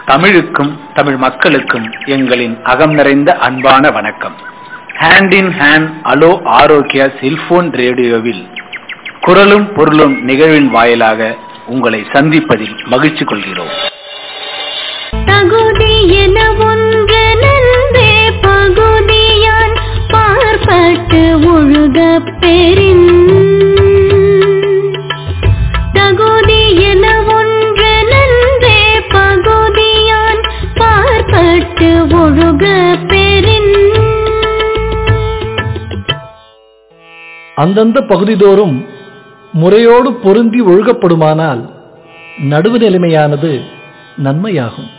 தமிழுக்கும் தமிழ் மக்களுக்கும் எங்களின் அகம் நிறைந்த அன்பான வணக்கம் hand in hand hello Arokkiya cellphone ரேடியோவில் குரலும் பொருளும் நிகழ்வின் வாயிலாக உங்களை சந்திப்பதில் மகிழ்ச்சி கொள்கிறோம் தகுதி என ஒன்று நன்றே பகுதியான் பார்ப்பட்டு ஒழுக பெறின் தகுதி என ஒன்று நன்றே பகுதியான் பார்ப்பட்டு ஒழுக பெறின் அந்தந்த பகுதிதோறும் முறையோடு பொருந்தி ஒழுகப்படுமானால் நடுவு நிலைமையானது நன்மையாகும்